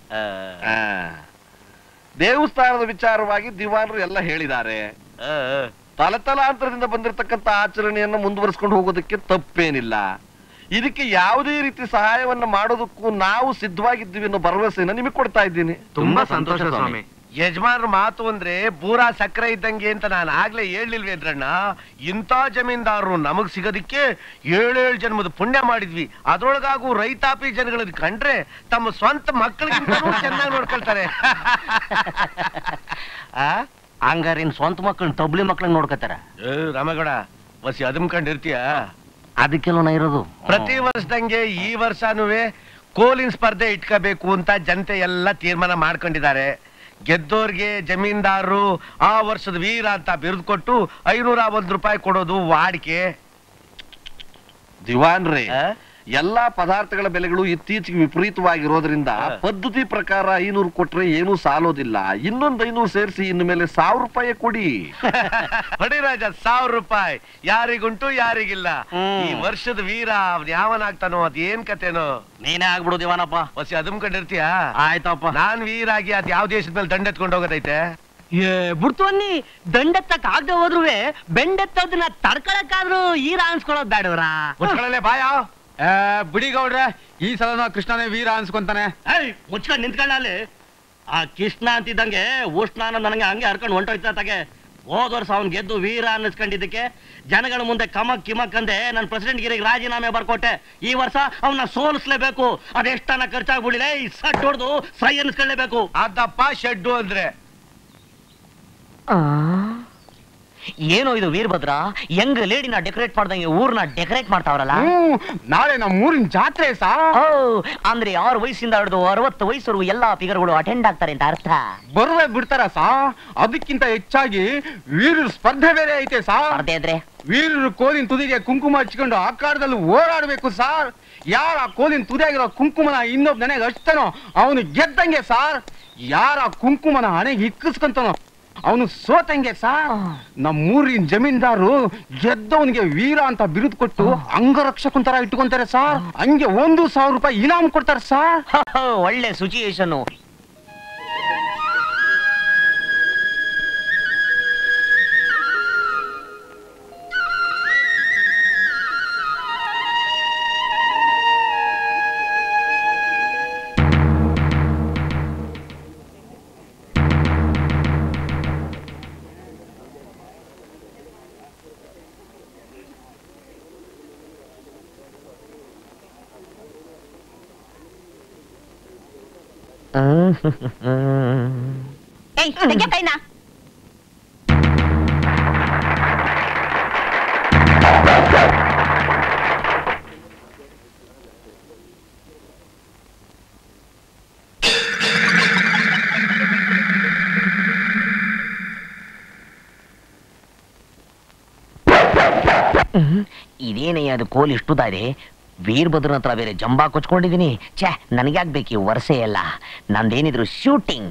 ಆ. ದೇವಸ್ಥಾನದ ವಿಚಾರವಾಗಿ ದಿವಾನರು ಎಲ್ಲ ಹೇಳಿದ್ದಾರೆ ತಲತಲಾಂತರದಿಂದ ಬಂದಿರತಕ್ಕಂತ ಆಚರಣೆಯನ್ನು ಮುಂದುವರಿಸ್ಕೊಂಡು ಹೋಗೋದಕ್ಕೆ ತಪ್ಪೇನಿಲ್ಲ ಇದಕ್ಕೆ ಯಾವುದೇ ರೀತಿ ಸಹಾಯವನ್ನ ಮಾಡೋದಕ್ಕೂ ನಾವು ಸಿದ್ಧವಾಗಿದ್ದೀವಿ ಅನ್ನೋ ಭರವಸೆನ ನಿಮಗೆ ಕೊಡ್ತಾ ಇದ್ದೀನಿ ತುಂಬಾ ಸಂತೋಷ ಸ್ವಾಮಿ ಯಜಮಾನ್ರ ಮಾತು ಅಂದ್ರೆ ಪೂರಾ ಸಕ್ಕರೆ ಇದ್ದಂಗೆ ಅಂತ ನಾನು ಆಗ್ಲೇ ಹೇಳಿಲ್ವೇಂದ್ರಣ್ಣ ಇಂಥ ಜಮೀನ್ದಾರರು ನಮಗ್ ಸಿಗೋದಿಕ್ಕೆ ಏಳೇಳು ಜನ್ಮದ ಪುಣ್ಯ ಮಾಡಿದ್ವಿ ಅದ್ರೊಳಗಾಗೂ ರೈತಾಪಿ ಜನಗಳನ್ನ ಕಂಡ್ರೆ ತಮ್ಮ ಸ್ವಂತ ಮಕ್ಕಳಿಗಿಂತ ಚೆನ್ನಾಗಿ ನೋಡ್ಕೊಳ್ತಾರೆ ಆ? ಹಂಗಾರೆ ಇನ್ ಸ್ವಂತ ಮಕ್ಕಳನ್ನ ತಬ್ಲಿ ಮಕ್ಕಳನ್ನ ನೋಡ್ಕತಾರ ಏ, ರಾಮಗೌಡ ವಸಿ ಅದಂಕೊಂಡಿರ್ತೀಯ ಅದಕ್ಕೆಲ್ಲ ನಾ ಇರೋದು ಪ್ರತಿ ವರ್ಷದಂಗೆ ಈ ವರ್ಷನೂ ಕೋಲಿನ್ ಸ್ಪರ್ಧೆ ಇಟ್ಕೋಬೇಕು ಅಂತ ಜನತೆ ಎಲ್ಲ ತೀರ್ಮಾನ ಮಾಡ್ಕೊಂಡಿದ್ದಾರೆ ಗೆದ್ದೋರ್ಗೆ ಜಮೀನ್ದಾರರು ಆ ವರ್ಷದ ವೀರ ಅಂತ ಬಿರುದು ಕೊಟ್ಟು ಐನೂರ ಒಂದು ರೂಪಾಯಿ ಕೊಡೋದು ವಾಡಿಕೆ ದಿವಾನ್ರೇ ಆ? ಎಲ್ಲಾ ಪದಾರ್ಥಗಳ ಬೆಲೆಗಳು ಇತ್ತೀಚೆಗೆ ವಿಪರೀತವಾಗಿರೋದ್ರಿಂದ ಹಾ. ಪದ್ಧತಿ ಪ್ರಕಾರ ಐನೂರು ಕೊಟ್ರೆ ಏನೂ ಸಾಲೋದಿಲ್ಲ ಇನ್ನೊಂದ್ ಐನೂರು ಸೇರಿಸಿ ಇನ್ನು ಮೇಲೆ ಸಾವಿರ ರೂಪಾಯಿ ಕೊಡಿ ಹೊಡಿ ರಾಜ ಸಾವಿರ ರೂಪಾಯಿ ಯಾರಿಗುಂಟು ಯಾರಿಗಿಲ್ಲ ಹ್ಮ್. ಈ ವರ್ಷದ ವೀರ ಅವ್ನ್ ಯಾವನಾಗ್ತಾನೋ ಅದ್ ಏನ್ ಕತೆನೋ ನೀನೇ ಆಗ್ಬಿಡು ದಿವಾನಪ್ಪ ವಸಿ ಅದಂಕೊಂಡಿರ್ತೀಯ ಆಯ್ತಪ್ಪ ನಾನ್ ವೀರಾಗಿ ಅದ್ ಯಾವ ದೇಶದ ಮೇಲೆ ದಂಡೆತ್ಕೊಂಡು ಹೋಗೋದೈತೆ ಏ ಬುಡ್ತವನ್ನಿ ದಂಡೆತ್ತಕ್ ಆಗದೆ ಹೋದ್ರುವೆ ಬೆಂಡೆತ್ತದನ್ನ ತಡ್ಕೊಳಕ್ಕಾದ್ರೂ ಈರ ಅನ್ಸ್ಕೊಳ್ಳೋದ್ ಬೇಡವ್ರಾ ಮುಚ್ಕೊಳ್ಳಲೆ ಬಾಯ ಬಿಡಿ ಗೌಡ್ರೆ ಈ ಸಲ ಕೃಷ್ಣನೇ ವೀರ ಅನ್ಸ್ಕೊಂತಾನೆ ಏಯ್ ಮುಚ್ಕೊಂಡ್ ನಿಂತ್ಕೊಳ್ಳ ಅಲ್ಲಿ ಆ ಕೃಷ್ಣ ಅಂತಿದ್ದಂಗೆ ಉಷ್ಣ ಅನ್ನೋದು ನನಗೆ ಹಂಗೆ ಹರ್ಕೊಂಡು ಹೊಂಟೋಯ್ತಾ ತಗೆ ಹೋದ ವರ್ಷ ಅವ್ನ್ ಗೆದ್ದು ವೀರ ಅನ್ನಿಸ್ಕೊಂಡಿದ್ದಕ್ಕೆ ಜನಗಳ ಮುಂದೆ ಕಮಕ್ ಕಿಮಕ್ ಅಂದೆ ನನ್ನ ಪ್ರೆಸಿಡೆಂಟ್ ಗಿರಿಗೆ ರಾಜೀನಾಮೆ ಬರ್ಕೊಟ್ಟೆ ಈ ವರ್ಷ ಅವನ್ನ ಸೋಲಿಸ್ಲೇಬೇಕು ಅದೆಷ್ಟನ್ನ ಖರ್ಚಾಗ್ಬಿಡಿಲ್ಲ ಈ ಸಟ್ ಹೊಡೆದು ಸೈ ಅನ್ನಿಸ್ಕೊಳ್ಳೇಬೇಕು ಅದಪ್ಪ ಶೆಡ್ಡು ಅಂದ್ರೆ ಏನೋ ಇದು ವೀರಭದ್ರ ಹೆಂಗ್ ಲೇಡಿನ ಡೆಕೋರೇಟ್ ಮಾಡ್ದಂಗೆ ಊರ್ನ ಡೆಕೋರೇಟ್ ಮಾಡ್ತಾವ್ರಲ್ಲ ಹ್ಮ್ ನಾಳೆ ನಮ್ಮ ಊರಿನ ಜಾತ್ರೆ ಸಾ ಓ ಅಂದ್ರೆ ಆರು ವಯಸ್ಸಿಂದ ಹಿಡಿದು ಅರವತ್ತು ವಯಸ್ಸರು ಎಲ್ಲಾ ಫಿಗರ್ಗಳು ಅಟೆಂಡ್ ಆಗ್ತಾರೆ ಅಂತ ಅರ್ಥ ಬರುವೆ ಬಿಡ್ತಾರ ಸಾ ಅದಕ್ಕಿಂತ ಹೆಚ್ಚಾಗಿ ವೀರರ ಸ್ಪರ್ಧೆ ಬೇರೆ ಐತೆ ಸಾ ಸ್ಪರ್ಧೆ ಇದ್ರೆ ವೀರರು ಕೋಲಿನ ತುದಿಗೆ ಕುಂಕುಮ ಹಚ್ಕೊಂಡು ಆಕಾರದಲ್ಲಿ ಓಡಾಡ್ಬೇಕು ಸಾರ್ ಯಾರ ಆ ಕೋಲಿನ ತುದಿಯಾಗಿರೋ ಕುಂಕುಮನ ಇನ್ನೊಬ್ಬ ನನಗೆ ಹಚ್ತಾನೋ ಅವನು ಗೆದ್ದಂಗೆ ಸಾರ್ ಯಾರ ಆ ಕುಂಕುಮನ ಹಣೆಗೆ ಇಕ್ಕಿಸ್ಕೊಂತಾನೋ ಅವನು ಸೋತಂಗೆ ಸಾರ್ ನಮ್ಮೂರಿನ ಜಮೀನ್ದಾರು ಗೆದ್ದವನಿಗೆ ವೀರ ಅಂತ ಬಿರುದು ಕೊಟ್ಟು ಅಂಗರಕ್ಷಕನ್ ತರ ಇಟ್ಕೊಂತಾರೆ ಸಾರ್ ಹಂಗೆ ಒಂದು ಸಾವಿರ ರೂಪಾಯಿ ಇನಾಮ್ ಕೊಡ್ತಾರೆ ಸಾರ್ ಒಳ್ಳೆ ಸಿಚುಯೇಷನ್ ಏಯ್ ತೆಗೆ ಕೈನ ಇದೇನಯ್ಯ ಅದು ಕೋಲ್ ಇಷ್ಟುದಾರೆ ವೀರಭದ್ರನ ಹತ್ರ ಬೇರೆ ಜಂಬಾ ಕೊಚ್ಕೊಂಡಿದೀನಿ ಛೇ ನನಗ್ಯಾಕ್ ಈ ವರ್ಷೆ ಎಲ್ಲ ನಂದೇನಿದ್ರು ಶೂಟಿಂಗ್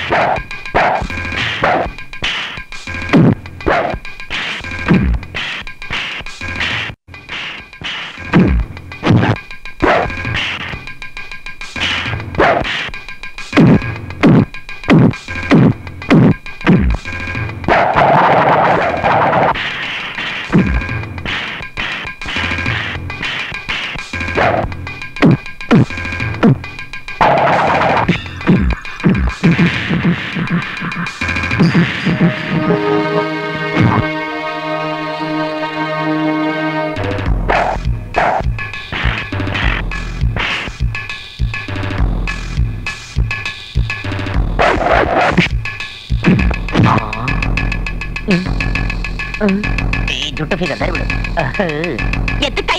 ಈ ಜುಟ್ಟು ಫಿಗರ್ ಸರಿ ಬಿಡು ಎತ್ತು ಕೈ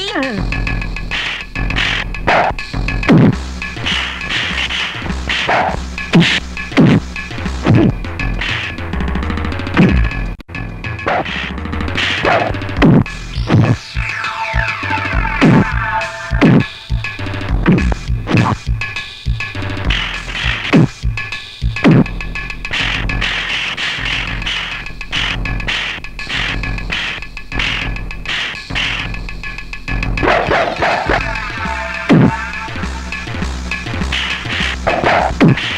Thank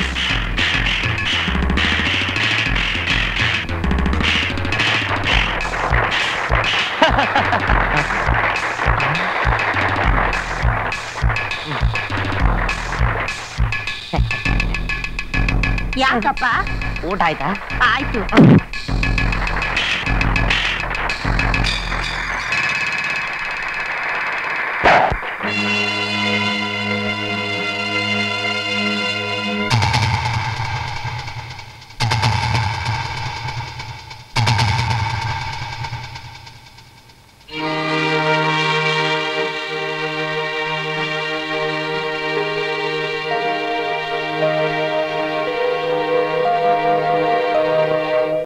ಯಾಕಪ್ಪ ಊಟ ಆಯ್ತಾ ಆಯ್ತು